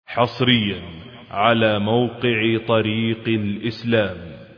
حصريا على موقع طريق الإسلام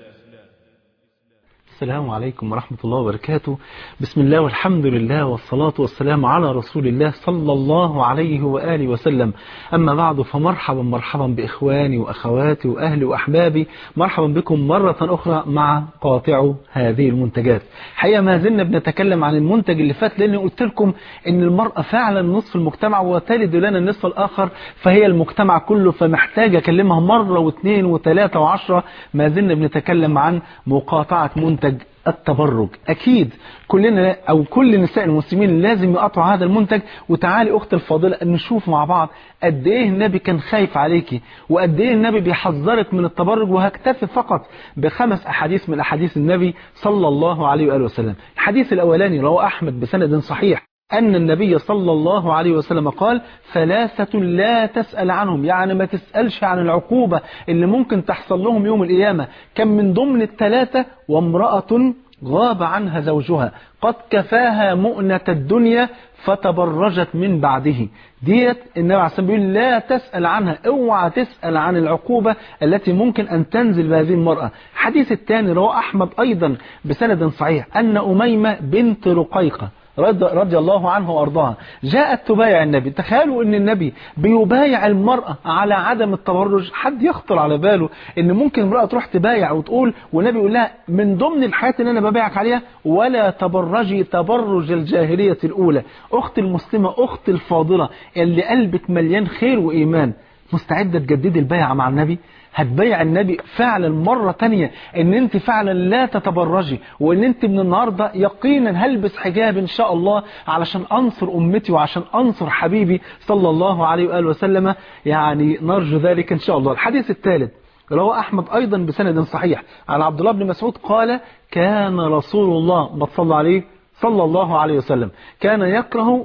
السلام عليكم ورحمة الله وبركاته بسم الله والحمد لله والصلاة والسلام على رسول الله صلى الله عليه وآله وسلم أما بعد فمرحبا مرحبا بإخواني وأخواتي وأهلي وأحبابي مرحبا بكم مرة أخرى مع قاطع هذه المنتجات حقيقة ما زلنا بنتكلم عن المنتج اللي فات لأني قلت لكم أن المرأة فعلا نصف المجتمع وتلد لنا النصف الآخر فهي المجتمع كله فمحتاج أكلمها مرة واثنين وثلاثة وعشرة ما زلنا بنتكلم عن مقاطعة منتج التبرج أكيد كلنا أو كل نساء المسلمين لازم يقطعوا هذا المنتج وتعالي أخت الفاضلة نشوف مع بعض قد إيه النبي كان خايف عليكي وقد إيه النبي بيحذرك من التبرج وهكتفي فقط بخمس أحاديث من أحاديث النبي صلى الله عليه وآله وسلم الحديث الأولاني رواه أحمد بسند صحيح أن النبي صلى الله عليه وسلم قال ثلاثة لا تسأل عنهم يعني ما تسألش عن العقوبة اللي ممكن تحصل لهم يوم القيامة كان من ضمن الثلاثة وامرأة غاب عنها زوجها قد كفاها مؤنة الدنيا فتبرجت من بعده ديت النبي عليه الصلاة والسلام لا تسأل عنها اوعى تسأل عن العقوبة التي ممكن أن تنزل بهذه المرأة الحديث الثاني رواه أحمد أيضا بسند صحيح أن أميمة بنت رقيقة رضي الله عنه وارضاها جاءت تبايع النبي تخيلوا ان النبي بيبايع المرأة على عدم التبرج حد يخطر على باله ان ممكن امرأة تروح تبايع وتقول والنبي يقول لها من ضمن الحاجات اللي انا ببايعك عليها ولا تبرجي تبرج الجاهلية الاولى اخت المسلمة اخت الفاضلة اللي قلبك مليان خير وايمان مستعدة تجددي البيعة مع النبي هتبيع النبي فعلا مرة تانية ان انت فعلا لا تتبرجي وان انت من النهاردة يقينا هلبس حجاب ان شاء الله علشان انصر امتي وعشان انصر حبيبي صلى الله عليه وآله وسلم يعني نرجو ذلك ان شاء الله الحديث الثالث رواه أحمد أيضا بسند صحيح عن عبد الله بن مسعود قال كان رسول الله ما صلى عليه صلى الله عليه وسلم كان يكره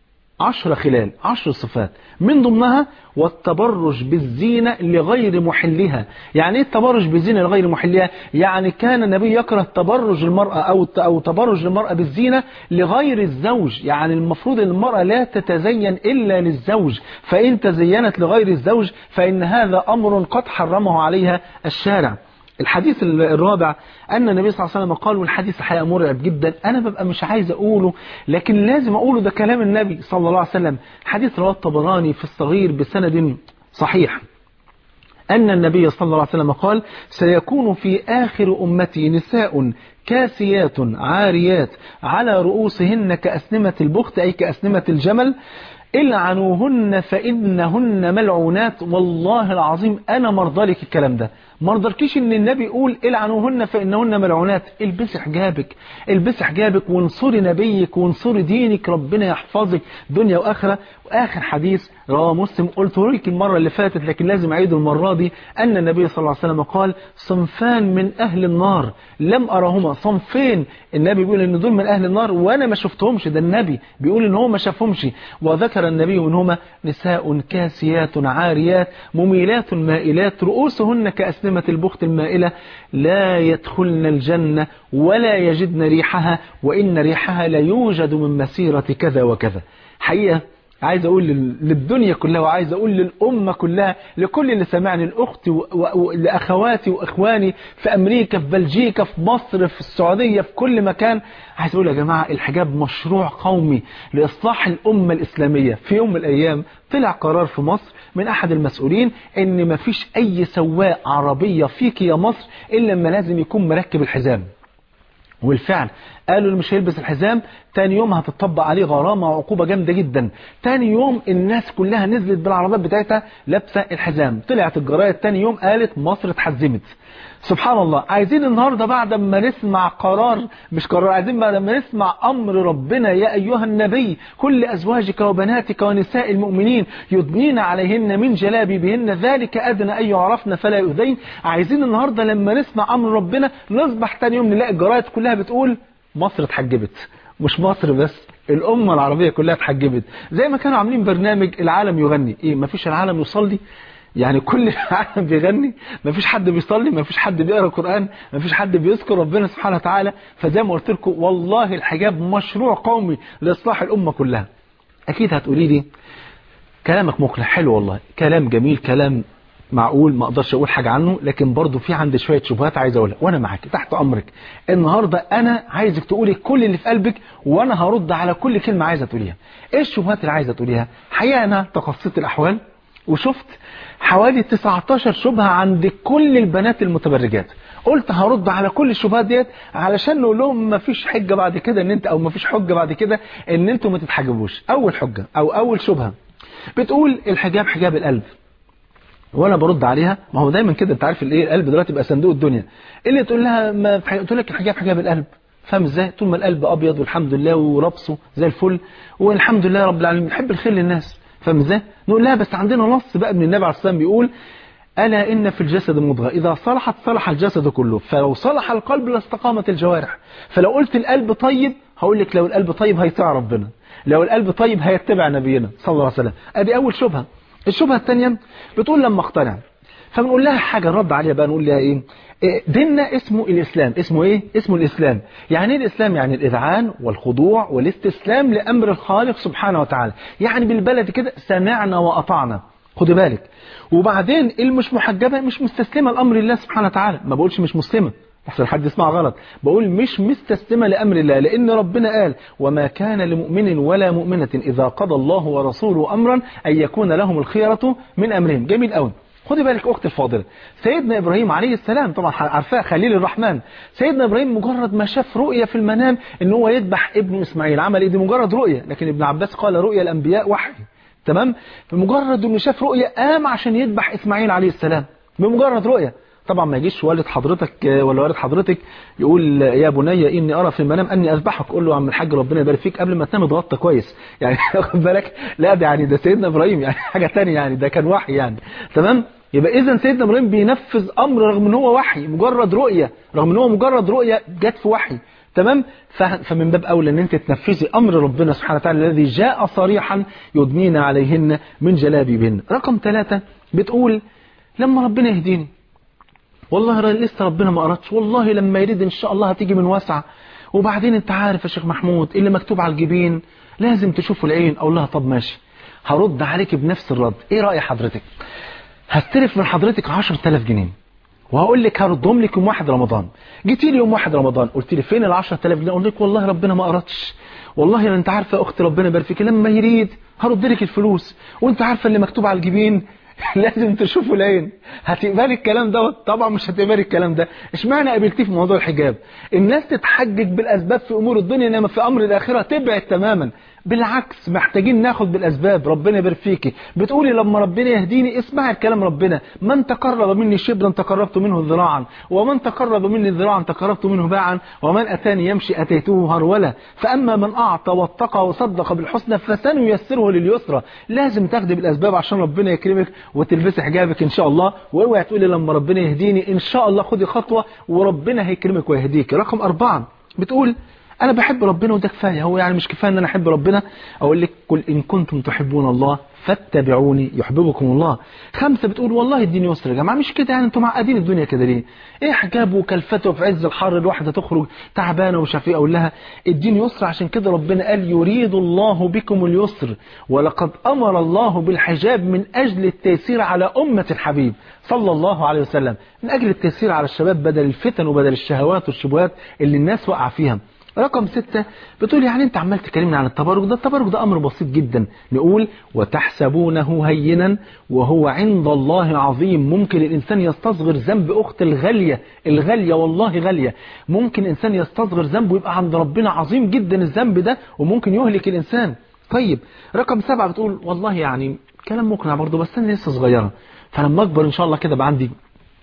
عشر خلال عشر صفات من ضمنها والتبرج بالزينة لغير محلها يعني ايه التبرج بالزينة لغير محلها يعني كان النبي يكره تبرج المرأة أو أو تبرج المرأة بالزينة لغير الزوج يعني المفروض ان المرأة لا تتزين إلا للزوج فإن تزينت لغير الزوج فإن هذا أمر قد حرمه عليها الشارع الحديث الرابع أن النبي صلى الله عليه وسلم قال والحديث حقيقة مرعب جدا أنا ببقى مش عايز أقوله لكن لازم أقوله ده كلام النبي صلى الله عليه وسلم حديث رواه الطبراني في الصغير بسند صحيح أن النبي صلى الله عليه وسلم قال سيكون في آخر أمتي نساء كاسيات عاريات على رؤوسهن كأسنمة البخت أي كأسنمة الجمل العنوهن فإنهن ملعونات والله العظيم أنا مرضى الكلام ده مرضلكيش ان النبي يقول العنوهن فإنهن ملعونات البسي حجابك البسي حجابك وانصري نبيك وانصري دينك ربنا يحفظك دنيا وآخرة وآخر حديث رواه مسلم قلت لك المرة اللي فاتت لكن لازم أعيده المرة دي أن النبي صلى الله عليه وسلم قال صنفان من أهل النار لم أرهما صنفين النبي بيقول ان دول من أهل النار وأنا ما شفتهمش ده النبي بيقول ان هو ما شافهمش وذكر النبي منهما نساء كاسيات عاريات مميلات مائلات رؤوسهن كأسنمة البخت المائلة لا يدخلن الجنة ولا يجدن ريحها وإن ريحها لا يوجد من مسيرة كذا وكذا حقيقة عايز أقول للدنيا كلها وعايز أقول للأمة كلها لكل اللي سمعني الأخت لأخواتي وإخواني في أمريكا في بلجيكا في مصر في السعودية في كل مكان عايز أقول يا جماعة الحجاب مشروع قومي لإصلاح الأمة الإسلامية في يوم من الأيام طلع قرار في مصر من أحد المسؤولين إن مفيش أي سواق عربية فيك يا مصر إلا لما لازم يكون مركب الحزام والفعل قالوا اللي مش هيلبس الحزام تاني يوم هتطبق عليه غرامة وعقوبة جامدة جدا تاني يوم الناس كلها نزلت بالعربات بتاعتها لابسة الحزام طلعت الجرايد تاني يوم قالت مصر اتحزمت سبحان الله عايزين النهاردة بعد ما نسمع قرار مش قرار عايزين بعد ما نسمع أمر ربنا يا أيها النبي كل أزواجك وبناتك ونساء المؤمنين يدنين عليهن من جلابيبهن ذلك أدنى أن يعرفن فلا يؤذين عايزين النهاردة لما نسمع أمر ربنا نصبح تاني يوم نلاقي الجرايد كلها بتقول مصر اتحجبت مش مصر بس الأمة العربية كلها اتحجبت زي ما كانوا عاملين برنامج العالم يغني ايه مفيش العالم يصلي يعني كل العالم بيغني مفيش حد بيصلي مفيش حد بيقرا قرآن مفيش حد بيذكر ربنا سبحانه وتعالى فزي ما قلت لكم والله الحجاب مشروع قومي لإصلاح الأمة كلها أكيد هتقولي لي كلامك مقنع حلو والله كلام جميل كلام معقول ما اقدرش اقول حاجة عنه لكن برضه في عندي شوية شبهات عايز اقولها وانا معاك تحت امرك النهاردة انا عايزك تقولي كل اللي في قلبك وانا هرد على كل كلمة عايزة تقوليها ايه الشبهات اللي عايزة تقوليها حقيقة انا تقصيت الاحوال وشفت حوالي 19 شبهة عند كل البنات المتبرجات قلت هرد على كل الشبهات ديت علشان نقول لهم ما فيش حجة بعد كده ان انت او ما فيش حجة بعد كده ان انتوا ما تتحجبوش اول حجة او اول شبهة بتقول الحجاب حجاب القلب وانا برد عليها ما هو دايما كده انت عارف الايه القلب دلوقتي بقى صندوق الدنيا اللي تقول لها ما تقول لك الحجاب حجاب القلب فاهم ازاي طول ما القلب ابيض والحمد لله وربصه زي الفل والحمد لله رب العالمين بنحب الخير للناس فاهم ازاي نقول لها بس عندنا نص بقى من النبي عليه الصلاه والسلام بيقول ألا إن في الجسد مضغة إذا صلحت صلح الجسد كله فلو صلح القلب لاستقامت الجوارح فلو قلت القلب طيب هقول لك لو القلب طيب هيطيع ربنا لو القلب طيب هيتبع نبينا صلى الله عليه وسلم ادي اول شبهه الشبهه الثانيه بتقول لما اقتنع فبنقول لها حاجه نرد عليها بقى نقول لها ايه ديننا اسمه الاسلام اسمه ايه اسمه الاسلام يعني ايه الاسلام يعني الاذعان والخضوع والاستسلام لامر الخالق سبحانه وتعالى يعني بالبلد كده سمعنا واطعنا خدي بالك وبعدين اللي مش محجبه مش مستسلمه لامر الله سبحانه وتعالى ما بقولش مش مسلمه احسن حد يسمع غلط بقول مش مستسلمه لامر الله لان ربنا قال وما كان لمؤمن ولا مؤمنه اذا قضى الله ورسوله امرا ان يكون لهم الخيره من امرهم جميل قوي خدي بالك اختي الفاضله سيدنا ابراهيم عليه السلام طبعا عارفاه خليل الرحمن سيدنا ابراهيم مجرد ما شاف رؤيه في المنام ان هو يذبح ابنه اسماعيل عمل ايه دي مجرد رؤيه لكن ابن عباس قال رؤيا الانبياء وحي تمام بمجرد انه شاف رؤيه قام عشان يذبح اسماعيل عليه السلام بمجرد رؤيه طبعا ما يجيش والد حضرتك ولا والد حضرتك يقول يا بني اني ارى في المنام اني اذبحك قول له يا عم الحاج ربنا يبارك فيك قبل ما تنام اتغطى كويس يعني واخد بالك لا ده يعني ده سيدنا ابراهيم يعني حاجه ثانيه يعني ده كان وحي يعني تمام يبقى اذا سيدنا ابراهيم بينفذ امر رغم ان هو وحي مجرد رؤيه رغم ان هو مجرد رؤيه جت في وحي تمام فمن باب اولى ان انت تنفذي امر ربنا سبحانه وتعالى الذي جاء صريحا يدنين عليهن من جلابيبهن رقم ثلاثة بتقول لما ربنا يهديني والله لسه ربنا ما أردش والله لما يريد إن شاء الله هتيجي من واسعة وبعدين أنت عارف يا شيخ محمود اللي مكتوب على الجبين لازم تشوفه العين أقول لها طب ماشي هرد عليك بنفس الرد إيه رأي حضرتك هستلف من حضرتك 10000 جنيه وهقول لك هردهم لك يوم واحد رمضان جيتي لي يوم واحد رمضان قلت لي فين ال 10000 جنيه اقول لك والله ربنا ما أردش والله انت عارفه يا اختي ربنا يبارك فيك لما يريد هرد لك الفلوس وانت عارفه اللي مكتوب على الجبين لازم تشوفوا العين هتقبلي الكلام ده طبعا مش هتقبلي الكلام ده اشمعنى قابلتيه في موضوع الحجاب الناس تتحجج بالاسباب في امور الدنيا انما في امر الاخره تبعد تماما بالعكس محتاجين ناخد بالاسباب ربنا يبارك فيكي بتقولي لما ربنا يهديني اسمعي الكلام ربنا من تقرب مني شبرا تقربت منه ذراعا ومن تقرب مني ذراعا تقربت منه باعا ومن اتاني يمشي اتيته هرولا فاما من اعطى واتقى وصدق بالحسنى فسنيسره لليسرى لازم تاخدي بالاسباب عشان ربنا يكرمك وتلبسي حجابك ان شاء الله واوعي تقولي لما ربنا يهديني ان شاء الله خدي خطوه وربنا هيكرمك ويهديك رقم أربعة بتقول انا بحب ربنا وده كفايه هو يعني مش كفايه ان انا احب ربنا اقول لك قل ان كنتم تحبون الله فاتبعوني يحببكم الله خمسه بتقول والله الدين يسر يا جماعه مش كده يعني انتم معقدين الدنيا كده ليه ايه حجاب وكلفته في عز الحر الواحده تخرج تعبانه ومش عارف ايه اقول لها الدين يسر عشان كده ربنا قال يريد الله بكم اليسر ولقد امر الله بالحجاب من اجل التيسير على امه الحبيب صلى الله عليه وسلم من اجل التيسير على الشباب بدل الفتن وبدل الشهوات والشبهات اللي الناس وقع فيها رقم ستة بتقول يعني انت عمال تكلمنا عن التبرج ده التبرج ده امر بسيط جدا نقول وتحسبونه هينا وهو عند الله عظيم ممكن الانسان يستصغر ذنب اخت الغالية الغالية والله غالية ممكن انسان يستصغر ذنب ويبقى عند ربنا عظيم جدا الذنب ده وممكن يهلك الانسان طيب رقم سبعة بتقول والله يعني كلام مقنع برضه بس انا لسه صغيرة فلما اكبر ان شاء الله كده بقى عندي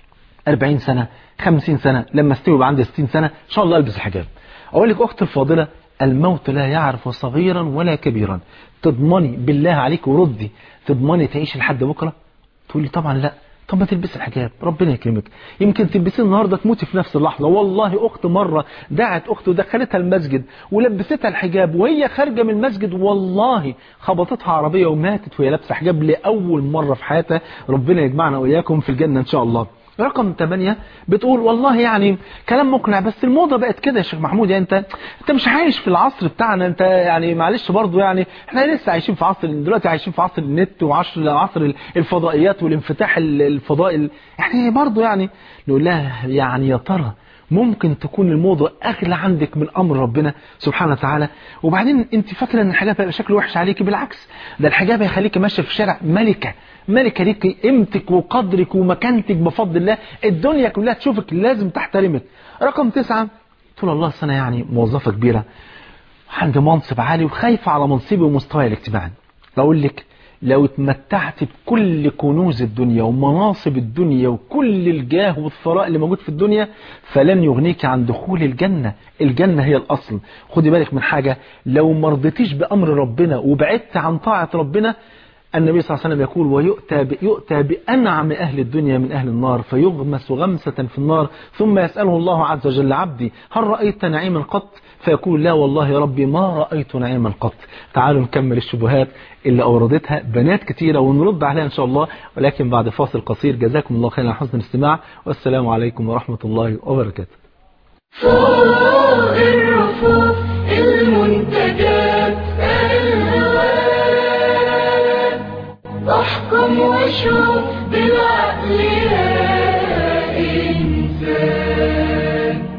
40 سنة 50 سنة لما استوي يبقى عندي 60 سنة ان شاء الله البس حجاب أقول لك أختي الفاضلة الموت لا يعرف صغيرا ولا كبيرا تضمني بالله عليك وردي تضمني تعيش لحد بكرة تقول لي طبعا لا طب ما تلبس الحجاب ربنا يكرمك يمكن تلبسيه النهارده تموتي في نفس اللحظه والله اخت مره دعت اخت ودخلتها المسجد ولبستها الحجاب وهي خارجه من المسجد والله خبطتها عربيه وماتت وهي لابسه حجاب لاول مره في حياتها ربنا يجمعنا واياكم في الجنه ان شاء الله رقم 8 بتقول والله يعني كلام مقنع بس الموضة بقت كده يا شيخ محمود يعني انت انت مش عايش في العصر بتاعنا انت يعني معلش برضو يعني احنا لسه عايشين في عصر دلوقتي عايشين في عصر النت وعصر عصر الفضائيات والانفتاح الفضائي يعني برضو يعني نقول لها يعني يا ترى ممكن تكون الموضة أغلى عندك من أمر ربنا سبحانه وتعالى وبعدين أنت فاكرة أن الحجاب هيبقى شكله وحش عليكي بالعكس ده الحجاب هيخليك ماشية في الشارع ملكة ملكة ليك قيمتك وقدرك ومكانتك بفضل الله الدنيا كلها تشوفك لازم تحترمك رقم تسعة تقول الله أنا يعني موظفة كبيرة عندي منصب عالي وخايفة على منصبي ومستواي الاجتماعي بقول لك لو اتمتعت بكل كنوز الدنيا ومناصب الدنيا وكل الجاه والثراء اللي موجود في الدنيا فلن يغنيك عن دخول الجنة الجنة هي الأصل خدي بالك من حاجة لو مرضتيش بأمر ربنا وبعدت عن طاعة ربنا النبي صلى الله عليه وسلم يقول ويؤتى يؤتى بأنعم أهل الدنيا من أهل النار فيغمس غمسة في النار ثم يسأله الله عز وجل عبدي هل رأيت نعيما قط فيقول لا والله يا ربي ما رأيت نعيما قط تعالوا نكمل الشبهات اللي أوردتها بنات كتيرة ونرد عليها إن شاء الله ولكن بعد فاصل قصير جزاكم الله خيرا على حسن الاستماع والسلام عليكم ورحمة الله وبركاته فوق الرفوف المنتجات الهوان احكم وشوف بالعقل يا إنسان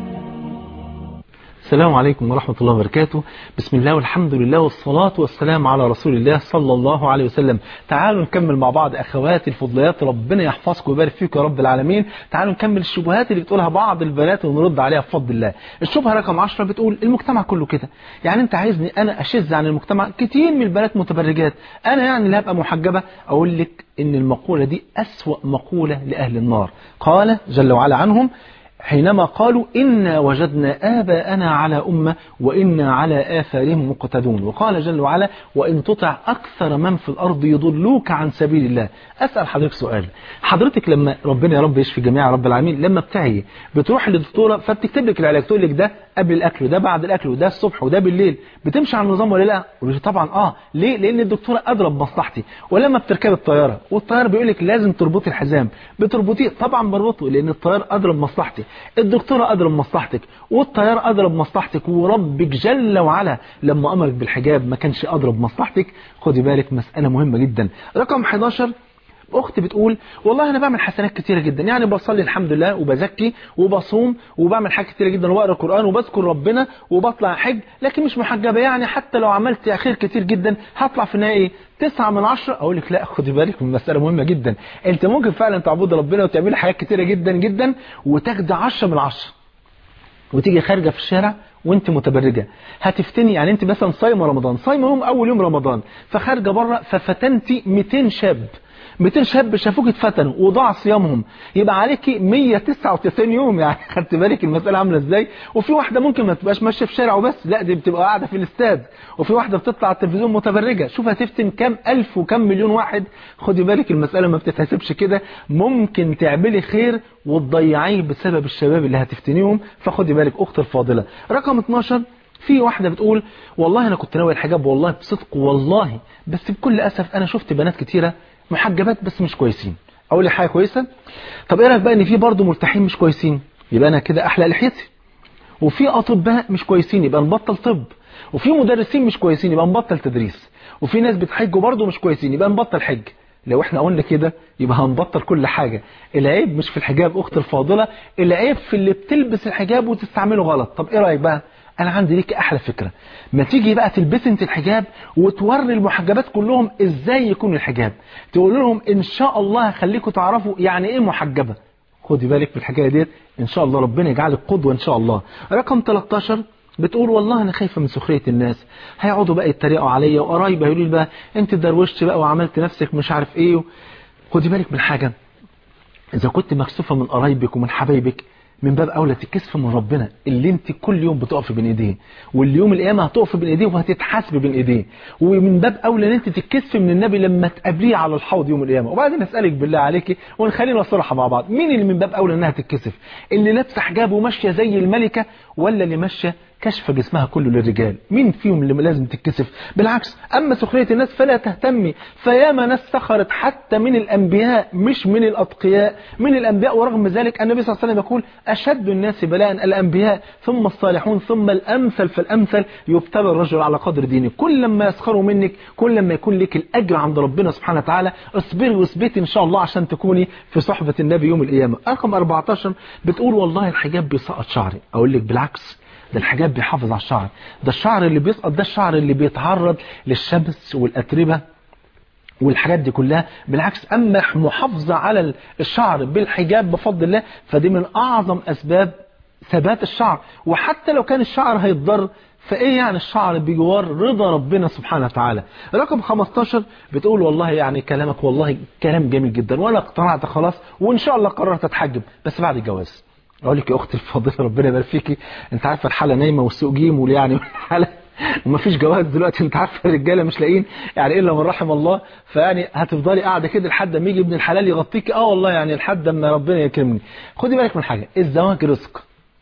السلام عليكم ورحمة الله وبركاته بسم الله والحمد لله والصلاة والسلام على رسول الله صلى الله عليه وسلم تعالوا نكمل مع بعض أخواتي الفضليات ربنا يحفظكم ويبارك فيكم يا رب العالمين تعالوا نكمل الشبهات اللي بتقولها بعض البنات ونرد عليها بفضل الله الشبهة رقم 10 بتقول المجتمع كله كده يعني انت عايزني انا اشذ عن المجتمع كتير من البنات متبرجات انا يعني لا ابقى محجبة اقول لك ان المقولة دي أسوأ مقولة لأهل النار قال جل وعلا عنهم حينما قالوا إنا وجدنا آباءنا على أمة وإنا على آثارهم مقتدون وقال جل وعلا وإن تطع أكثر من في الأرض يضلوك عن سبيل الله أسأل حضرتك سؤال حضرتك لما ربنا يا رب يشفي جميع رب العالمين لما بتعي بتروح للدكتورة فبتكتب لك العلاج تقول لك ده قبل الأكل وده بعد الأكل وده الصبح وده بالليل بتمشي على النظام ولا لا قلت طبعا آه ليه لأن الدكتورة أدرى بمصلحتي ولما بتركب الطيارة والطيار بيقول لك لازم تربطي الحزام بتربطيه طبعا بربطه لأن الطيار أدرى بمصلحتي الدكتورة أدرى بمصلحتك والطيار أدرى بمصلحتك وربك جل وعلا لما أمرك بالحجاب ما كانش أدرى بمصلحتك خدي بالك مسألة مهمة جدا رقم 11 اختي بتقول والله انا بعمل حسنات كتيره جدا يعني بصلي الحمد لله وبزكي وبصوم وبعمل حاجات كتيره جدا وبقرا قران وبذكر ربنا وبطلع حج لكن مش محجبه يعني حتى لو عملت خير كتير جدا هطلع في النهايه ايه تسعة من عشرة اقول لك لا خدي بالك من مسألة مهمة جدا انت ممكن فعلا تعبد ربنا وتعملي حاجات كتيرة جدا جدا وتاخدي عشرة من عشرة وتيجي خارجة في الشارع وانت متبرجة هتفتني يعني انت مثلا صايمه رمضان صايمه يوم اول يوم رمضان فخارجة بره ففتنتي 200 شاب 200 شاب شافوك اتفتنوا وضاع صيامهم يبقى عليكي 199 يوم يعني خدت بالك المسألة عاملة ازاي وفي واحدة ممكن ما تبقاش ماشية في شارع وبس لا دي بتبقى قاعدة في الاستاد وفي واحدة بتطلع على التلفزيون متبرجة شوف هتفتن كام ألف وكم مليون واحد خدي بالك المسألة ما بتتحسبش كده ممكن تعملي خير وتضيعيه بسبب الشباب اللي هتفتنيهم فخدي بالك أخت الفاضلة رقم 12 في واحدة بتقول والله أنا كنت ناوي الحجاب والله بصدق والله بس بكل أسف أنا شفت بنات كتيرة محجبات بس مش كويسين اقول لي حاجه كويسه طب ايه رايك بقى ان في برضه مرتاحين مش كويسين يبقى انا كده احلى لحيتي وفي اطباء مش كويسين يبقى نبطل طب وفي مدرسين مش كويسين يبقى نبطل تدريس وفي ناس بتحج برضه مش كويسين يبقى نبطل حج لو احنا قلنا كده يبقى هنبطل كل حاجة العيب مش في الحجاب اخت الفاضلة العيب في اللي بتلبس الحجاب وتستعمله غلط طب ايه رأيك بقى انا عندي ليك احلى فكرة ما تيجي بقى تلبسي انت الحجاب وتوري المحجبات كلهم ازاي يكون الحجاب تقول لهم ان شاء الله هخليكم تعرفوا يعني ايه محجبة خدي بالك في الحكاية ديت ان شاء الله ربنا يجعلك قدوة ان شاء الله رقم 13 بتقول والله انا خايفه من سخريه الناس هيقعدوا بقى يتريقوا عليا وقرايبي هيقولوا لي بقى انت دروشت بقى وعملت نفسك مش عارف ايه و... خدي بالك من حاجه اذا كنت مكسوفه من قرايبك ومن حبايبك من باب اولى تكسف من ربنا اللي انت كل يوم بتقف بين ايديه واللي يوم القيامه هتقف بين ايديه وهتتحاسب بين ايديه ومن باب اولى ان انت تتكسف من النبي لما تقابليه على الحوض يوم القيامه وبعدين اسالك بالله عليكي ونخلينا صراحه مع بعض مين اللي من باب اولى انها تتكسف اللي لابسه حجاب وماشيه زي الملكه ولا اللي ماشيه كشف جسمها كله للرجال مين فيهم اللي لازم تتكسف بالعكس أما سخرية الناس فلا تهتمي فياما ناس سخرت حتى من الأنبياء مش من الأتقياء من الأنبياء ورغم ذلك النبي صلى الله عليه وسلم يقول أشد الناس بلاء الأنبياء ثم الصالحون ثم الأمثل فالأمثل يبتلى الرجل على قدر دينه كل ما يسخروا منك كل ما يكون لك الأجر عند ربنا سبحانه وتعالى اصبري واثبتي إن شاء الله عشان تكوني في صحبة النبي يوم القيامة رقم 14 بتقول والله الحجاب بيسقط شعري أقول لك بالعكس ده الحجاب بيحافظ على الشعر ده الشعر اللي بيسقط ده الشعر اللي بيتعرض للشمس والأتربة والحاجات دي كلها بالعكس أما محافظة على الشعر بالحجاب بفضل الله فدي من أعظم أسباب ثبات الشعر وحتى لو كان الشعر هيتضر فايه يعني الشعر بجوار رضا ربنا سبحانه وتعالى رقم 15 بتقول والله يعني كلامك والله كلام جميل جدا وانا اقتنعت خلاص وان شاء الله قررت اتحجب بس بعد الجواز اقول لك يا اختي الفاضله ربنا يبارك فيكي انت عارفه الحاله نايمه والسوق جيم يعني والحاله ومفيش جواز دلوقتي انت عارفه الرجاله مش لاقيين يعني الا من رحم الله فيعني هتفضلي قاعده كده لحد ما يجي ابن الحلال يغطيكي اه والله يعني لحد ما ربنا يكرمني خدي بالك من حاجه الزواج رزق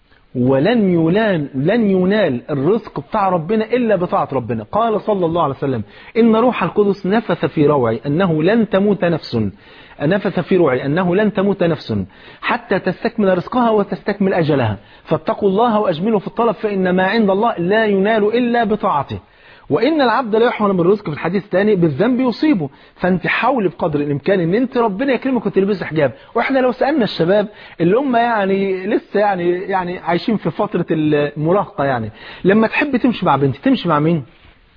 ولن ينال لن ينال الرزق بتاع ربنا إلا بطاعة ربنا قال صلى الله عليه وسلم إن روح القدس نفث في روعي أنه لن تموت نفس نفث في روعي أنه لن تموت نفس حتى تستكمل رزقها وتستكمل أجلها فاتقوا الله وأجملوا في الطلب فإن ما عند الله لا ينال إلا بطاعته وإن العبد لا يحرم الرزق في الحديث الثاني بالذنب يصيبه فأنت حاولي بقدر الإمكان إن أنت ربنا يكرمك وتلبسي حجاب وإحنا لو سألنا الشباب اللي هم يعني لسه يعني يعني عايشين في فترة المراهقة يعني لما تحب تمشي مع بنت تمشي مع مين؟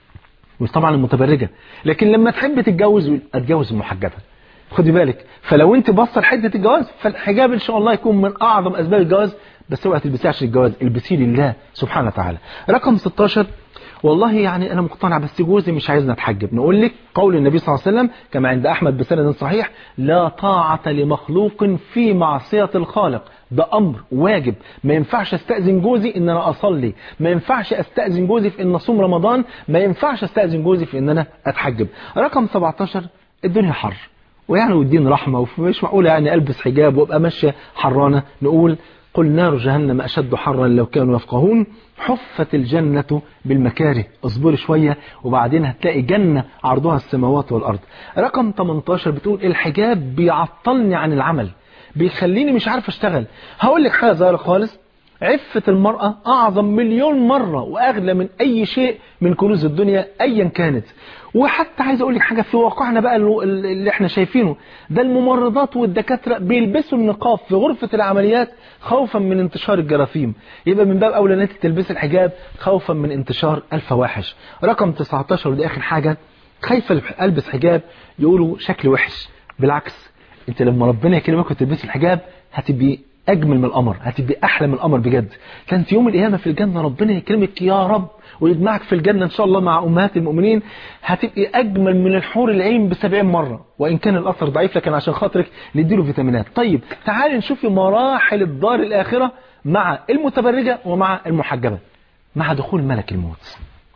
مش طبعا المتبرجة لكن لما تحب تتجوز اتجوز المحجبة خدي بالك فلو انت باصه لحته الجواز فالحجاب ان شاء الله يكون من اعظم اسباب الجواز بس اوعي تلبسيه عشان الجواز البسيه لله سبحانه وتعالى رقم 16 والله يعني أنا مقتنع بس جوزي مش عايزنا نتحجب نقول لك قول النبي صلى الله عليه وسلم كما عند أحمد بسند صحيح لا طاعة لمخلوق في معصية الخالق ده أمر واجب ما ينفعش استأذن جوزي إن أنا أصلي ما ينفعش استأذن جوزي في إن أصوم رمضان ما ينفعش استأذن جوزي في إن أنا أتحجب رقم 17 الدنيا حر ويعني والدين رحمة ومش معقول يعني ألبس حجاب وأبقى ماشية حرانة نقول قل نار جهنم أشد حرا لو كانوا يفقهون حفت الجنة بالمكاره اصبري شوية وبعدين هتلاقي جنة عرضها السماوات والأرض رقم 18 بتقول الحجاب بيعطلني عن العمل بيخليني مش عارف اشتغل هقول لك حاجة صغيرة خالص عفة المرأة أعظم مليون مرة وأغلى من أي شيء من كنوز الدنيا أيا كانت وحتى عايز أقول لك حاجة في واقعنا بقى اللي احنا شايفينه ده الممرضات والدكاترة بيلبسوا النقاب في غرفة العمليات خوفا من انتشار الجراثيم يبقى من باب أولى أنك تلبس الحجاب خوفا من انتشار الفواحش رقم 19 ودي آخر حاجة خايفة ألبس حجاب يقولوا شكل وحش بالعكس انت لما ربنا يكرمك وتلبس الحجاب هتبقي أجمل من القمر هتبقي أحلى من القمر بجد كانت يوم القيامة في الجنة ربنا يكرمك يا رب ويجمعك في الجنة إن شاء الله مع أمهات المؤمنين هتبقي أجمل من الحور العين بسبعين مرة وإن كان الأثر ضعيف لكن عشان خاطرك نديله فيتامينات طيب تعالي نشوف مراحل الدار الآخرة مع المتبرجة ومع المحجبة مع دخول ملك الموت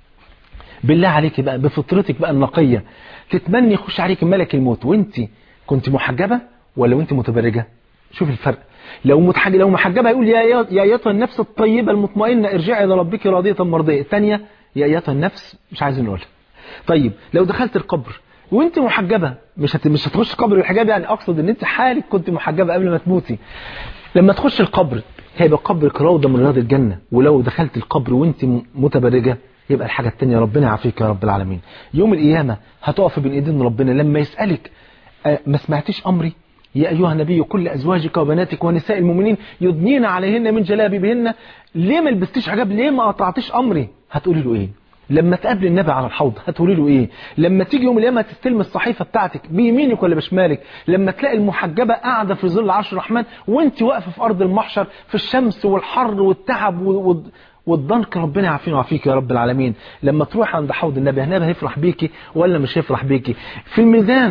بالله عليك بقى بفطرتك بقى النقية تتمني يخش عليك ملك الموت وانت كنت محجبة ولا وانت متبرجة شوف الفرق لو متحجب لو محجبه يقول يا يا ايتها النفس الطيبه المطمئنه ارجعي الى ربك راضيه مرضيه الثانيه يا ايتها النفس مش عايزين نقولها طيب لو دخلت القبر وانت محجبه مش هت... مش هتخش قبر الحجاب يعني اقصد ان انت حالك كنت محجبه قبل ما تموتي لما تخش القبر هيبقى قبرك روضه من رياض الجنه ولو دخلت القبر وانت متبرجه يبقى الحاجه الثانيه ربنا يعافيك يا رب العالمين يوم القيامه هتقف بين ايدين ربنا لما يسالك ما سمعتيش امري يا أيها النبي كل أزواجك وبناتك ونساء المؤمنين يدنين عليهن من جلابيبهن ليه ما لبستيش حجاب ليه ما قطعتيش أمري هتقولي له إيه لما تقابل النبي على الحوض هتقولي له ايه لما تيجي يوم القيامه تستلم الصحيفه بتاعتك بيمينك ولا بشمالك لما تلاقي المحجبه قاعده في ظل عرش الرحمن وانت واقفه في ارض المحشر في الشمس والحر والتعب و... والضنك ربنا يعافينا ويعافيك يا رب العالمين لما تروح عند حوض النبي النبي هيفرح بيكي ولا مش هيفرح بيكي في الميزان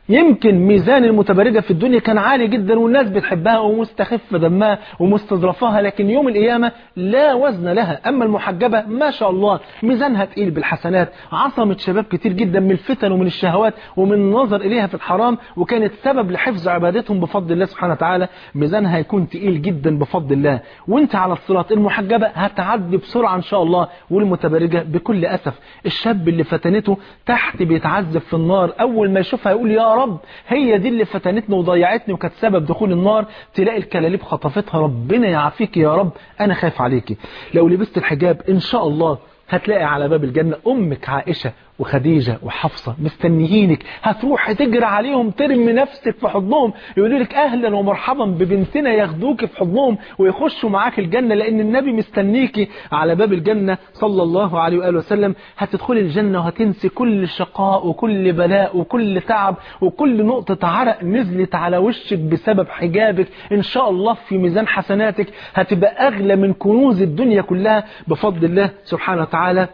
يمكن ميزان المتبرجة في الدنيا كان عالي جدا والناس بتحبها ومستخف دمها ومستظرفاها لكن يوم القيامة لا وزن لها أما المحجبة ما شاء الله ميزانها تقيل بالحسنات عصمت شباب كتير جدا من الفتن ومن الشهوات ومن النظر إليها في الحرام وكانت سبب لحفظ عبادتهم بفضل الله سبحانه وتعالى ميزانها هيكون تقيل جدا بفضل الله وانت على الصراط المحجبة هتعدي بسرعة إن شاء الله والمتبرجة بكل أسف الشاب اللي فتنته تحت بيتعذب في النار أول ما يشوفها يقول يا رب هي دي اللي فتنتني وضيعتني وكانت سبب دخول النار تلاقي الكلاليب خطفتها ربنا يعافيك يا رب أنا خايف عليكي لو لبست الحجاب إن شاء الله هتلاقي على باب الجنة أمك عائشة وخديجة وحفصة مستنيينك هتروح تجري عليهم ترمي نفسك في حضنهم يقولوا لك أهلا ومرحبا ببنتنا ياخدوك في حضنهم ويخشوا معاك الجنة لأن النبي مستنيكي على باب الجنة صلى الله عليه وآله وسلم هتدخلي الجنة وهتنسي كل شقاء وكل بلاء وكل تعب وكل نقطة عرق نزلت على وشك بسبب حجابك إن شاء الله في ميزان حسناتك هتبقى أغلى من كنوز الدنيا كلها بفضل الله سبحانه وتعالى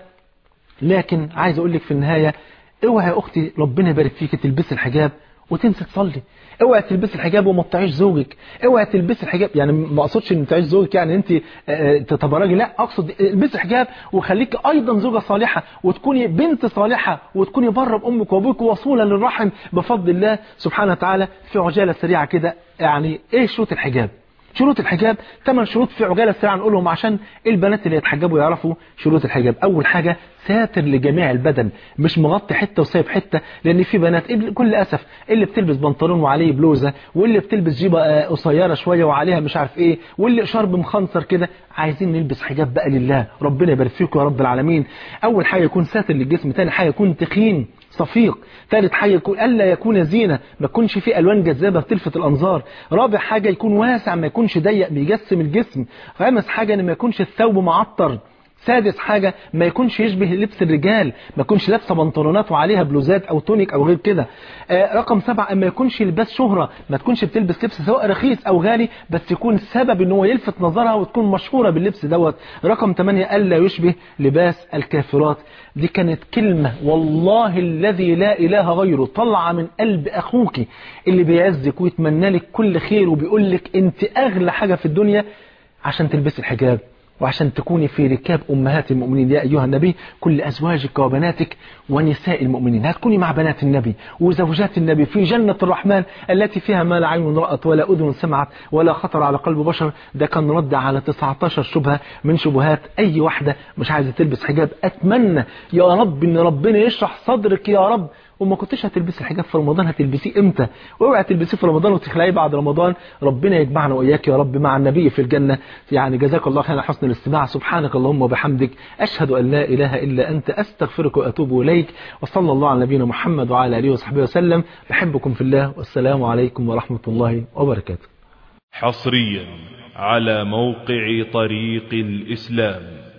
لكن عايز اقول لك في النهاية اوعى يا اختي ربنا يبارك فيك تلبسي الحجاب وتنسي تصلي اوعى تلبسي الحجاب وما تطيعيش زوجك اوعى تلبسي الحجاب يعني ما اقصدش ان تعيش زوجك يعني انت تتبرجي لا اقصد البسي الحجاب وخليكي ايضا زوجه صالحه وتكوني بنت صالحه وتكوني بره بامك وابوك وصوله للرحم بفضل الله سبحانه وتعالى في عجاله سريعه كده يعني ايه شروط الحجاب شروط الحجاب ثمان شروط في عجالة سريعا نقولهم عشان البنات اللي يتحجبوا يعرفوا شروط الحجاب أول حاجة ساتر لجميع البدن مش مغطي حتة وسايب حتة لأن في بنات بكل أسف اللي بتلبس بنطلون وعليه بلوزة واللي بتلبس جيبة قصيرة شوية وعليها مش عارف إيه واللي شرب مخنصر كده عايزين نلبس حجاب بقى لله ربنا يبارك فيكم يا رب العالمين أول حاجة يكون ساتر للجسم ثاني حاجة يكون تخين صفيق ثالث حاجة يكون ألا يكون زينة ما يكونش فيه ألوان جذابة بتلفت الأنظار رابع حاجة يكون واسع ما يكونش ضيق بيجسم الجسم خامس حاجة إن ما يكونش الثوب معطر سادس حاجة ما يكونش يشبه لبس الرجال ما يكونش لابسه بنطلونات وعليها بلوزات او تونيك او غير كده آه رقم سبعة ما يكونش لباس شهرة ما تكونش بتلبس لبس سواء رخيص او غالي بس يكون سبب ان هو يلفت نظرها وتكون مشهورة باللبس دوت رقم 8 الا يشبه لباس الكافرات دي كانت كلمة والله الذي لا اله غيره طلع من قلب اخوك اللي بيعزك ويتمنى لك كل خير وبيقول لك انت اغلى حاجة في الدنيا عشان تلبسي الحجاب وعشان تكوني في ركاب أمهات المؤمنين يا أيها النبي كل أزواجك وبناتك ونساء المؤمنين هتكوني مع بنات النبي وزوجات النبي في جنة الرحمن التي فيها ما لا عين رأت ولا أذن سمعت ولا خطر على قلب بشر ده كان رد على 19 شبهة من شبهات أي واحدة مش عايزة تلبس حجاب أتمنى يا رب إن ربنا يشرح صدرك يا رب وما كنتش هتلبسي الحجاب في رمضان هتلبسيه امتى واوعي تلبسيه في رمضان وتخلعيه بعد رمضان ربنا يجمعنا واياك يا رب مع النبي في الجنة يعني جزاك الله خير على حسن الاستماع سبحانك اللهم وبحمدك اشهد ان لا اله الا انت استغفرك واتوب اليك وصلى الله على نبينا محمد وعلى اله وصحبه وسلم بحبكم في الله والسلام عليكم ورحمة الله وبركاته حصريا على موقع طريق الإسلام